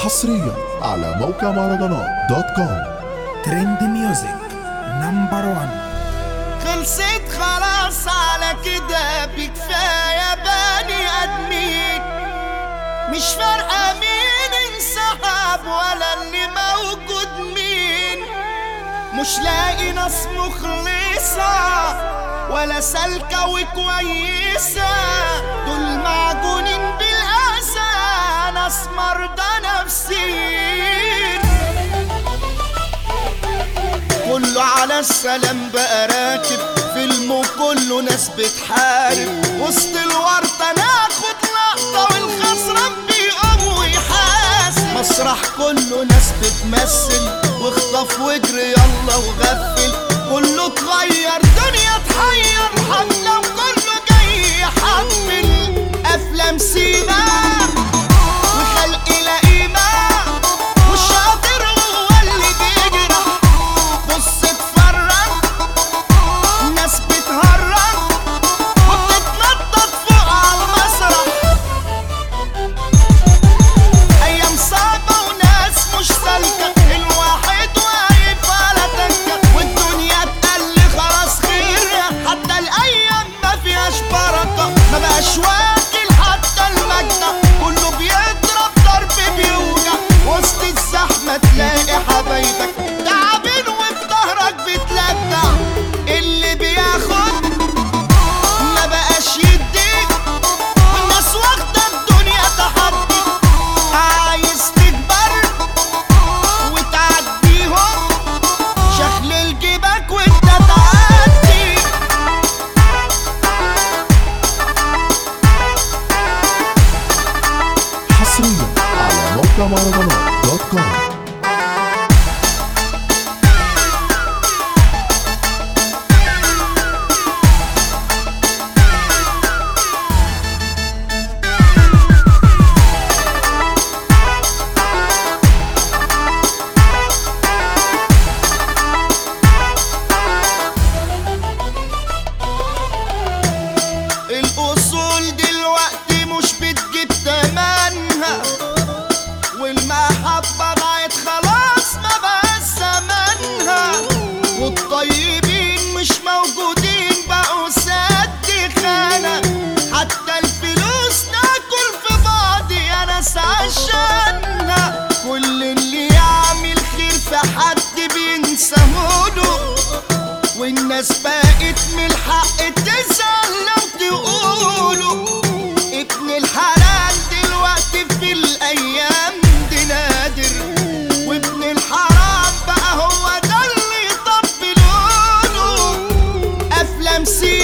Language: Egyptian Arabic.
حصريا على موقع مهرجانات دوت كوم ترند ميوزك نمبر 1 خلصت خلاص على كده بكفاية بني آدمين مش فارقة مين انسحب ولا اللي موجود مين مش لاقي ناس مخلصة ولا سالكة وكويسة دول معجونين بالأذى ناس مرضى نفسيين كله على السلام بقى راكب فيلم كله ناس بتحارب وسط الورطة ناخد لقطة والخسران بيقوم ويحاسب مسرح كله ناس بتمثل واخطف واجري يلا وغفل كله اتغير دنيا تحير حتى وكله جاي يحمل افلام سيما وخلق لئيمة والشاطر هو اللي بيجرح بص اتفرج ناس بتهرج وبتتنطط فوق على المسرح ايام صعبة وناس مش سالكة الواحد واقف على تكة والدنيا تقل خلاص خير حتى الايام ما فيهاش بركة ما بقاش واكل حتى المجدة كله بيضرب ضرب بيوجع وسط الزحمة تلاقي حبايبك تعبين وفي ظهرك بتلدع اللي بياخد ما بقاش يديك والناس واخدة الدنيا تحدي عايز تكبر وتعديهم شخلل جيبك وانت تعدي حصريا على موقع مهرجانات دوت كوم الأصول دلوقتي مش بتجيب تمنها والمحبة بقت خلاص ما بقاش زمانها والطيبين مش موجودين بقوا سد خانة حتى الفلوس ناكل في بعض يا ناس عشانها كل اللي يعمل خير في حد بينساهوله والناس بقت من الحق تزعل لو تقولوا ابن الحلال دلوقتي في الايام دي نادر وابن الحرام بقى هو ده اللي يطبل لونه افلام سي